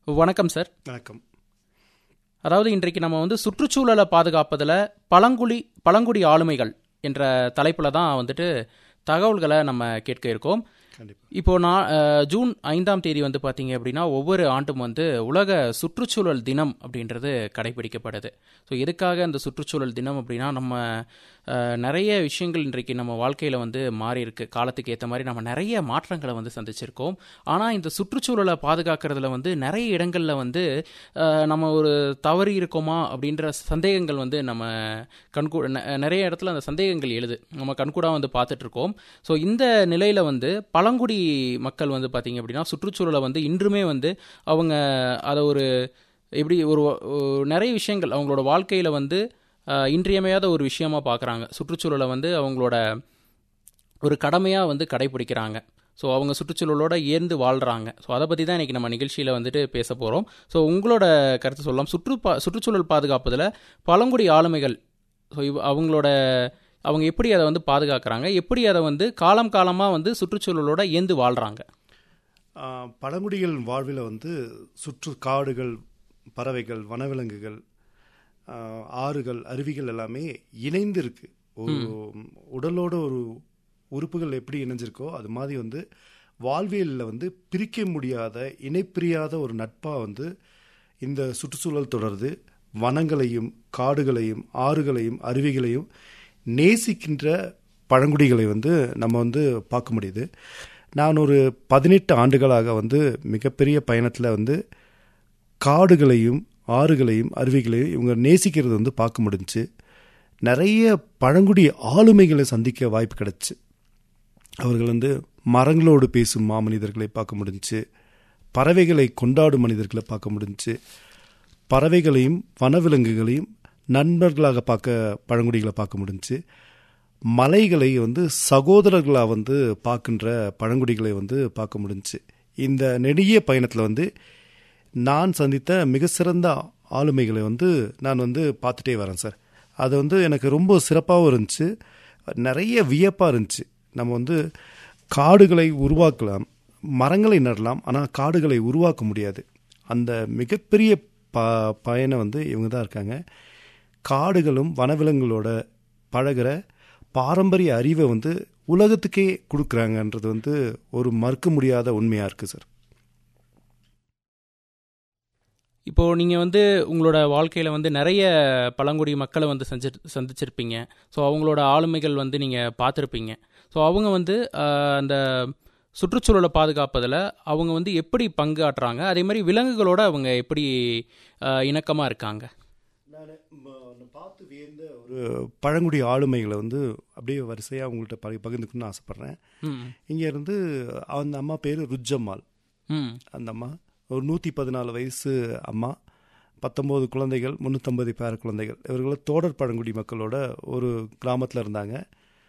வணக்கம் சார் வணக்கம் அதாவது இன்றைக்கு நம்ம வந்து சுற்றுச்சூழலை பாதுகாப்பதில் பழங்குடி பழங்குடி ஆளுமைகள் என்ற தலைப்பில் தான் வந்துட்டு தகவல்களை நம்ம கேட்க இருக்கோம் கண்டிப்பாக இப்போ நான் அஹ், ஜூன் ஐந்தாம் தேதி வந்து பார்த்தீங்க அப்படின்னா ஒவ்வொரு ஆண்டும் வந்து உலக சுற்றுச்சூழல் தினம் அப்படின்றது கடைபிடிக்கப்படுது ஸோ எதுக்காக அந்த சுற்றுச்சூழல் தினம் அப்படின்னா நம்ம அஹ், நிறைய விஷயங்கள் இன்றைக்கு நம்ம வாழ்க்கையில் வந்து மாறி இருக்கு காலத்துக்கு ஏற்ற மாதிரி நம்ம நிறைய மாற்றங்களை வந்து சந்திச்சிருக்கோம் ஆனால் இந்த சுற்றுச்சூழலை பாதுகாக்கிறதுல வந்து நிறைய இடங்களில் வந்து அஹ், நம்ம ஒரு தவறி இருக்கோமா அப்படின்ற சந்தேகங்கள் வந்து நம்ம கண்கூ ந- நிறைய இடத்துல அந்த சந்தேகங்கள் எழுது நம்ம கண்கூடா வந்து பார்த்துட்டு இருக்கோம் ஸோ இந்த நிலையில வந்து பழங்குடி மக்கள் வந்து பார்த்தீங்க அப்படின்னா சுற்றுச்சூழலை வந்து இன்றுமே வந்து அவங்க அதை ஒரு எப்படி ஒரு ஒரு நிறைய விஷயங்கள் அவங்களோட வாழ்க்கையில வந்து அஹ், இன்றியமையாத ஒரு விஷயமா பார்க்குறாங்க சுற்றுச்சூழலை வந்து அவங்களோட ஒரு கடமையாக வந்து கடைபிடிக்கிறாங்க ஸோ அவங்க சுற்றுச்சூழலோட ஏர்ந்து வாழ்கிறாங்க ஸோ அதை பற்றி தான் இன்றைக்கி நம்ம நிகழ்ச்சியில் வந்துட்டு பேச போகிறோம் ஸோ உங்களோட கருத்து சொல்லலாம் சுற்று பா சுற்றுச்சூழல் பாதுகாப்பதில் பழங்குடி ஆளுமைகள் ஸோ இவ் அவங்களோட அவங்க எப்படி அதை வந்து பாதுகாக்கிறாங்க எப்படி அதை வந்து காலம் காலமாக வந்து சுற்றுச்சூழலோட ஏந்து வாழ்கிறாங்க ஆஹ், பழங்குடிகள் வாழ்வில் வந்து சுற்று காடுகள் பறவைகள் வனவிலங்குகள் ஆஹ், ஆறுகள் அருவிகள் எல்லாமே இணைந்து இருக்கு ஒரு உடலோட ஒரு உறுப்புகள் எப்படி இணைஞ்சிருக்கோ அது மாதிரி வந்து வாழ்வியலில் வந்து பிரிக்க முடியாத இணைப்பிரியாத ஒரு நட்பாக வந்து இந்த சுற்றுச்சூழல் தொடருது வனங்களையும் காடுகளையும் ஆறுகளையும் அருவிகளையும் நேசிக்கின்ற பழங்குடிகளை வந்து நம்ம வந்து பார்க்க முடியுது நான் ஒரு பதினெட்டு ஆண்டுகளாக வந்து மிகப்பெரிய பயணத்தில் வந்து காடுகளையும் ஆறுகளையும் அருவிகளையும் இவங்க நேசிக்கிறது வந்து பார்க்க முடிஞ்சுச்சு நிறைய பழங்குடி ஆளுமைகளை சந்திக்க வாய்ப்பு கிடைச்சு அவர்கள் வந்து மரங்களோடு பேசும் மாமனிதர்களை பார்க்க முடிஞ்சுச்சு பறவைகளை கொண்டாடும் மனிதர்களை பார்க்க முடிஞ்சுச்சு பறவைகளையும் வனவிலங்குகளையும் நண்பர்களாக பார்க்க பழங்குடிகளை பார்க்க முடிஞ்சுச்சு மலைகளை வந்து சகோதரர்களாக வந்து பார்க்கின்ற பழங்குடிகளை வந்து பார்க்க முடிஞ்சுச்சு இந்த நெடிய பயணத்தில் வந்து நான் சந்தித்த மிக சிறந்த ஆளுமைகளை வந்து நான் வந்து பார்த்துட்டே வரேன் சார் அது வந்து எனக்கு ரொம்ப சிறப்பாகவும் இருந்துச்சு நிறைய வியப்பாக இருந்துச்சு நம்ம வந்து காடுகளை உருவாக்கலாம் மரங்களை நடலாம் ஆனால் காடுகளை உருவாக்க முடியாது அந்த மிகப்பெரிய ப பயனை வந்து இவங்க தான் இருக்காங்க காடுகளும் வனவிலங்குகளோட பழகுற பாரம்பரிய அறிவை வந்து உலகத்துக்கே கொடுக்குறாங்கன்றது வந்து ஒரு மறுக்க முடியாத உண்மையாக இருக்குது சார் இப்போ நீங்கள் வந்து உங்களோட வாழ்க்கையில் வந்து நிறைய பழங்குடி மக்களை வந்து சந்தி சந்திச்சிருப்பீங்க ஸோ அவங்களோட ஆளுமைகள் வந்து நீங்கள் பார்த்துருப்பீங்க ஸோ அவங்க வந்து ஆஹ், அந்த சுற்றுச்சூழலை பாதுகாப்பதில் அவங்க வந்து எப்படி பங்கு ஆற்றுறாங்க அதே மாதிரி விலங்குகளோட அவங்க எப்படி இணக்கமாக இருக்காங்க நான் பார்த்து வியந்த ஒரு பழங்குடி ஆளுமைகளை வந்து அப்படியே வரிசையாக உங்கள்கிட்ட பகி பகிர்ந்துக்கணும்னு ஆசைப்பட்றேன் ம் இங்கே இருந்து அந்த அம்மா பேர் ருஜம்மாள் ம் அந்த அம்மா ஒரு நூற்றி பதினாலு வயசு அம்மா பத்தொம்போது குழந்தைகள் முந்நூற்றம்பது பேர குழந்தைகள் இவர்கள் தோடர் பழங்குடி மக்களோட ஒரு கிராமத்தில் இருந்தாங்க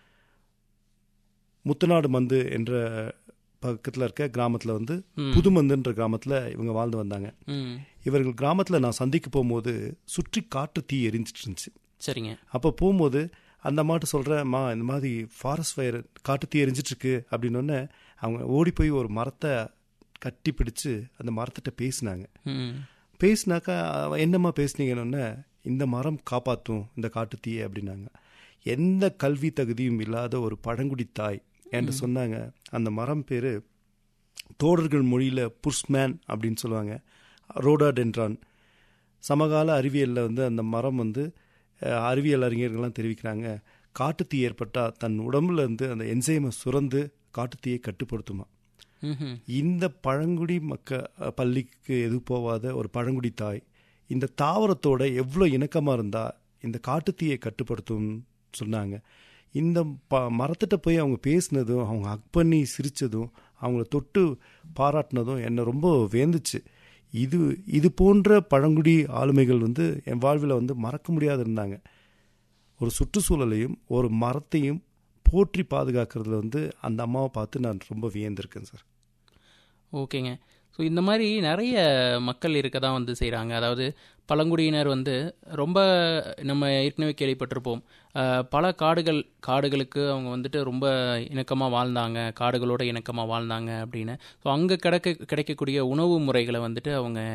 முத்துநாடு மந்து என்ற பக்கத்தில் இருக்க கிராமத்தில் வந்து ம். புதுமந்துன்ற கிராமத்தில் இவங்க வாழ்ந்து வந்தாங்க ம் இவர்கள் கிராமத்தில் நான் சந்திக்க போகும்போது சுற்றி காட்டு தீ எரிஞ்சிட்டு இருந்துச்சு சரிங்க அப்போ போகும்போது அந்த அம்மாட்ட சொல்கிறேம்மா இந்த மாதிரி ஃபாரஸ்ட் ஃபயர் காட்டு தீ எரிஞ்சிட்டு இருக்கு அப்படின்னோடனே அவங்க ஓடி போய் ஒரு மரத்தை கட்டி பிடிச்சு அந்த மரத்திட்ட பேசினாங்க ம் பேசினாக்கா அவ என்னம்மா பேசுனீங்கன்னு இந்த மரம் காப்பாற்றும் இந்த காட்டு தீயை அப்படின்னாங்க எந்த கல்வி தகுதியும் இல்லாத ஒரு பழங்குடி தாய் என்று சொன்னாங்க அந்த மரம் பேர் தோடர்கள் மொழியில் புஷ்மேன் அப்படின்னு சொல்லுவாங்க ரோடாடென்ட்ரான் சமகால அறிவியலில் வந்து அந்த மரம் வந்து அஹ், அறிவியல் அறிஞர்கள்லாம் தெரிவிக்கிறாங்க காட்டுத்தீ ஏற்பட்டால் தன் உடம்புல இருந்து அந்த என்சைமை சுரந்து காட்டுத்தீயை கட்டுப்படுத்துமா ம் இந்த பழங்குடி மக்க அஹ், பள்ளிக்கு எது போகாத ஒரு பழங்குடி தாய் இந்த தாவரத்தோட எவ்வளோ இணக்கமாக இருந்தால் இந்த காட்டுத்தீயை கட்டுப்படுத்தும் சொன்னாங்க இந்த ப மரத்திட்ட போய் அவங்க பேசினதும் அவங்க ஹக் பண்ணி சிரித்ததும் அவங்கள தொட்டு பாராட்டினதும் என்னை ரொம்ப வேந்துச்சு இது இது போன்ற பழங்குடி ஆளுமைகள் வந்து என் வாழ்வில் வந்து மறக்க முடியாது இருந்தாங்க ஒரு சுற்றுச்சூழலையும் ஒரு மரத்தையும் போற்றி பாதுகாக்கிறதுல வந்து அந்த அம்மாவை பார்த்து நான் ரொம்ப வியந்திருக்கேன் சார் ஓகேங்க ஸோ இந்த மாதிரி நிறைய மக்கள் இருக்க தான் வந்து செய்கிறாங்க அதாவது பழங்குடியினர் வந்து ரொம்ப நம்ம ஏற்கனவே கேள்விப்பட்டிருப்போம் அஹ், பல காடுகள் காடுகளுக்கு அவங்க வந்துட்டு ரொம்ப இணக்கமாக வாழ்ந்தாங்க காடுகளோட இணக்கமாக வாழ்ந்தாங்க அப்படின்னு ஸோ அங்கே கிடைக்க கிடைக்கக்கூடிய உணவு முறைகளை வந்துட்டு அவங்க